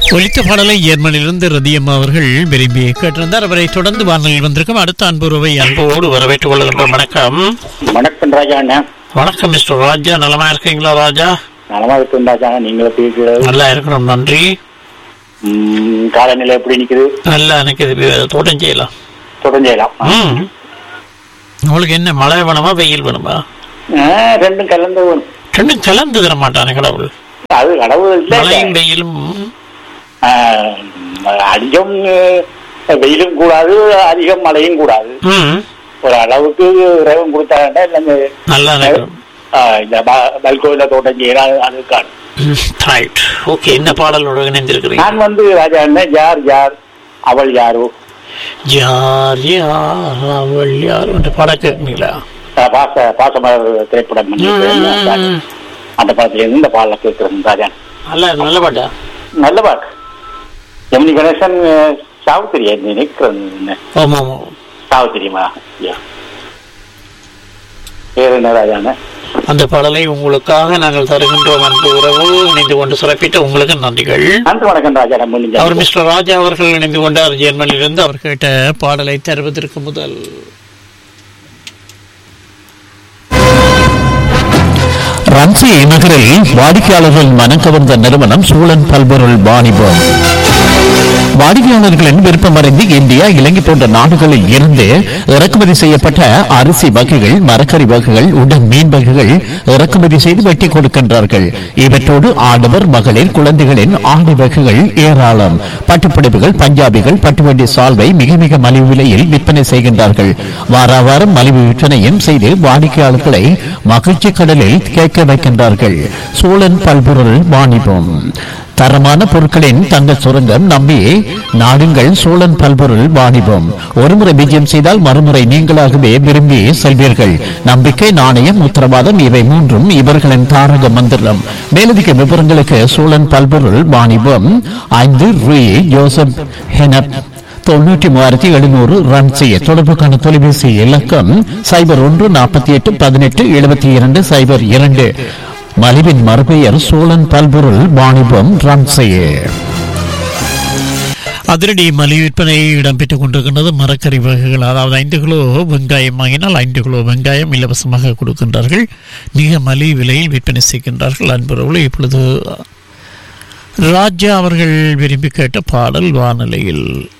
ஒலித்த பாடலை ஜெர்மனியிலிருந்து ரதியம் அவர்கள் விரும்பி கேட்டிருந்தார் அவரை தொடர்ந்து வானொலியில் வந்திருக்கும் அடுத்த அன்புறவை அன்போடு வரவேற்றுக் கொள்கின்ற வணக்கம் வணக்கம் ராஜா அண்ணா வணக்கம் மிஸ்டர் ராஜா நலமா இருக்கீங்களா ராஜா நலமா இருக்கும் ராஜா நீங்களும் எப்படி இருக்கிறது நல்லா இருக்கணும் நன்றி ம், காலநிலை எப்படி நிக்குது நல்லா எனக்கு இது தோட்டம் செய்யலாம் தொடர்ந்து செய்யலாம் ம். உங்களுக்கு என்ன மழை வேணுமா வெயில் வேணுமா ஆ, ரெண்டும் கலந்து வரும். ரெண்டும் கலந்து தர மாட்டானே கடவுள் அது கடவுள் இல்ல மழையும் வெயிலும் ஆ, அதிகம் அஹ், வெயிலும் கூடாது அதிகம் மழையும் கூடாது ம். ஒரு அளவுக்கு இறைவன் கொடுத்தாண்டா இல்ல இந்த, நல்லா இருக்கும் ஆ, இந்த ப- பல்கோயில தோட்டம் செய்யலாம் அதுக்கான ரைட் ஓகே என்ன பாடலோட இணைந்திருக்கிறீங்க நான் வந்து ராஜா அண்ணன் யார் யார் அவள் யாரோ யார் யார் அவள் யார் என்று பாட கேட்குறீங்களா ஆ, பாச பாசமலர் திரைப்படம் பண்ணிட்டு ம். அந்த படத்துல இருந்து இந்த பாடல கேட்கிறேன் ராஜா நல்ல நல்ல பாட்டா நல்ல பாட்டு ஜெமினி கணேசன் அஹ், சாவு தெரியாது நினைக்கிறேன் என்ன. ஆமாம் ஆமாம் சாவு தெரியுமா ஐயா. வேற என்ன ராஜாண்ண அந்த பாடலை உங்களுக்காக நாங்கள் தருகின்றோம் அன்பு உறவு இணைந்து கொண்டு சிறப்பித்த உங்களுக்கு நன்றிகள் நன்றி வணக்கம் ராஜா நம்ம முடிஞ்சா அவர் மிஸ்டர் ராஜா அவர்கள் இணைந்து கொண்டார் ஜெர்மனியிலிருந்து அவர் கேட்ட பாடலை தருவதற்கு முதல் ரன்சி நகரில் வாடிக்கையாளர்கள் மனம் கவர்ந்த நிறுவனம் சூழன் பல்பொருள் வாணிபம் வாடிக்கையாளர்களின் விருப்பமறிந்து இந்தியா இலங்கை போன்ற நாடுகளில் இருந்து இறக்குமதி செய்யப்பட்ட அரிசி வகைகள் மரக்கறி வகைகள் உடன் மீன் வகைகள் இறக்குமதி செய்து வெட்டி கொடுக்கின்றார்கள் இவற்றோடு ஆடவர் மகளிர் குழந்தைகளின் ஆடை வகைகள் ஏராளம் பட்டுப்பிடிப்புகள் பஞ்சாபிகள் பட்டுவண்டி சால்வை மிக மிக மலிவு விலையில் விற்பனை செய்கின்றார்கள் வாரா வாரம் மலிவு விற்பனையும் செய்து வாடிக்கையாளர்களை மகிழ்ச்சி கடலில் கேட்க வைக்கின்றார்கள் சூழன் பல்பொருள் வாணிபம் தரமான பொருட்களின் தங்க சுரங்கம் நம்பி நாடுங்கள் சோழன் பல்பொருள் வாணிபம் ஒருமுறை விஜயம் செய்தால் மறுமுறை நீங்களாகவே விரும்பி செல்வீர்கள் நம்பிக்கை நாணயம் உத்தரவாதம் இவை மூன்றும் இவர்களின் தாரக மந்திரம் மேலதிக விவரங்களுக்கு சோழன் பல்பொருள் வாணிபம் ஐந்து ரூ ஜோசப் ஹெனப் தொண்ணூற்றி மூவாயிரத்தி எழுநூறு ரன் செய்ய தொடர்புக்கான தொலைபேசி இலக்கம் சைபர் ஒன்று நாற்பத்தி எட்டு பதினெட்டு எழுபத்தி இரண்டு சைபர் இரண்டு மலிவின் மறுபெயர் சோழன் பல்பொருள் வாணிபம் ரன் செய்ய அதிரடி மலிவு விற்பனை இடம்பெற்றுக் கொண்டிருக்கின்றது மரக்கறி வகைகள் அதாவது ஐந்து கிலோ வெங்காயம் வாங்கினால் ஐந்து கிலோ வெங்காயம் இலவசமாக கொடுக்கின்றார்கள் மிக மலிவு விலையில் விற்பனை செய்கின்றார்கள் அன்புறவுகள் இப்பொழுது ராஜா அவர்கள் விரும்பி கேட்ட பாடல் வானிலையில்